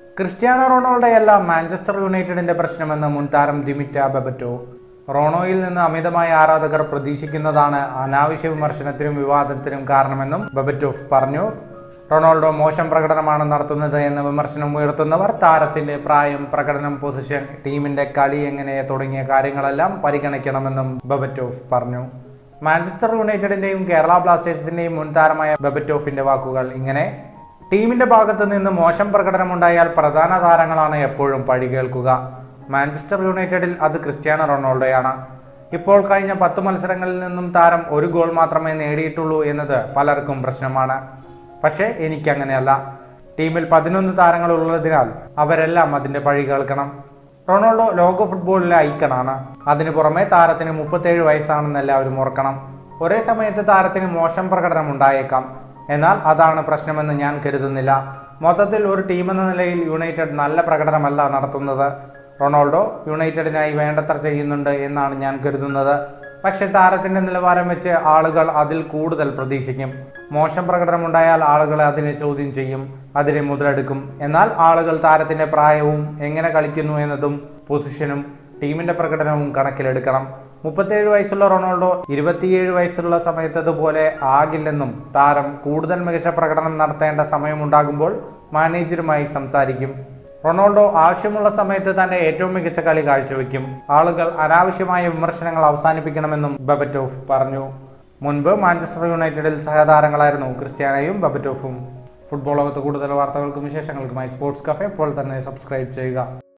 Cristiano റൊണാൾഡോയല്ല Manchester യുണൈറ്റഡിന്റെ പ്രശ്നമെന്ന് മുൻ താരം ദിമിറ്റ ബെബറ്റോ റോണോയിൽ നിന്ന് അമിതമായ ആരാധകർ പ്രതീക്ഷിക്കുന്നതാണ് അനാവശ്യ വിമർശനത്തിനും വിവാദത്തിനും കാരണമെന്നും ബെബറ്റോഫ് പറഞ്ഞു റൊണാൾഡോ മോശം പ്രകടനമാണ് നടത്തുന്നത് എന്ന വിമർശനം ഉയർത്തുന്നവർ താരത്തിന്റെ പ്രായം പ്രകടനം പൊസിഷൻ ടീമിന്റെ കളി എങ്ങനെ തുടങ്ങിയ കാര്യങ്ങളെല്ലാം പരിഗണിക്കണമെന്നും ബെബറ്റോഫ് പറഞ്ഞു മാഞ്ചസ്റ്റർ യുണൈറ്റഡിന്റെയും കേരള ബ്ലാസ്റ്റേഴ്സിന്റെയും മുൻ താരമായ ബെബറ്റോഫിന്റെ വാക്കുകൾ ഇങ്ങനെ ടീമിന്റെ ഭാഗത്ത് നിന്ന് മോശം പ്രകടനമുണ്ടായാൽ പ്രധാന താരങ്ങളാണ് എപ്പോഴും പഴി കേൾക്കുക മാഞ്ചസ്റ്റർ യുണൈറ്റഡിൽ അത് ക്രിസ്ത്യാനോ റൊണാൾഡോയാണ് ഇപ്പോൾ കഴിഞ്ഞ പത്ത് മത്സരങ്ങളിൽ നിന്നും താരം ഒരു ഗോൾ മാത്രമേ നേടിയിട്ടുള്ളൂ എന്നത് പലർക്കും പ്രശ്നമാണ് പക്ഷേ എനിക്കങ്ങനെയല്ല ടീമിൽ പതിനൊന്ന് താരങ്ങൾ ഉള്ളതിനാൽ അവരെല്ലാം അതിന്റെ പഴി കേൾക്കണം റൊണാൾഡോ ലോക ഫുട്ബോളിലെ ഐക്കണാണ് അതിനു പുറമെ താരത്തിന് മുപ്പത്തേഴ് വയസ്സാണെന്ന് എല്ലാവരും ഓർക്കണം ഒരേ സമയത്ത് താരത്തിന് മോശം പ്രകടനം ഉണ്ടായേക്കാം എന്നാൽ അതാണ് പ്രശ്നമെന്ന് ഞാൻ കരുതുന്നില്ല മൊത്തത്തിൽ ഒരു ടീമെന്ന നിലയിൽ യുണൈറ്റഡ് നല്ല പ്രകടനമല്ല നടത്തുന്നത് റൊണാൾഡോ യുണൈറ്റഡിനായി വേണ്ടത്ര ചെയ്യുന്നുണ്ട് എന്നാണ് ഞാൻ കരുതുന്നത് പക്ഷെ താരത്തിന്റെ നിലവാരം വെച്ച് ആളുകൾ അതിൽ കൂടുതൽ പ്രതീക്ഷിക്കും മോശം പ്രകടനമുണ്ടായാൽ ആളുകൾ അതിനെ ചോദ്യം ചെയ്യും അതിനെ മുതലെടുക്കും എന്നാൽ ആളുകൾ താരത്തിന്റെ പ്രായവും എങ്ങനെ കളിക്കുന്നു എന്നതും പൊസിഷനും ടീമിന്റെ പ്രകടനവും കണക്കിലെടുക്കണം മുപ്പത്തേഴ് വയസ്സുള്ള റൊണാൾഡോ ഇരുപത്തിയേഴ് വയസ്സുള്ള സമയത്തതുപോലെ ആകില്ലെന്നും താരം കൂടുതൽ മികച്ച പ്രകടനം നടത്തേണ്ട സമയമുണ്ടാകുമ്പോൾ മാനേജരുമായി സംസാരിക്കും റൊണാൾഡോ ആവശ്യമുള്ള സമയത്ത് തന്റെ ഏറ്റവും മികച്ച കളി കാഴ്ചവെക്കും ആളുകൾ അനാവശ്യമായ വിമർശനങ്ങൾ അവസാനിപ്പിക്കണമെന്നും ബബറ്റോഫ് പറഞ്ഞു മുൻപ് മാഞ്ചസ്റ്റർ യുണൈറ്റഡിൽ സഹതാരങ്ങളായിരുന്നു ക്രിസ്ത്യാനോയും ബബറ്റോഫും ഫുട്ബോൾ ലോകത്ത് കൂടുതൽ വാർത്തകൾക്കും വിശേഷങ്ങൾക്കുമായി സ്പോർട്സ് കഫേ ഇപ്പോൾ തന്നെ സബ്സ്ക്രൈബ് ചെയ്യുക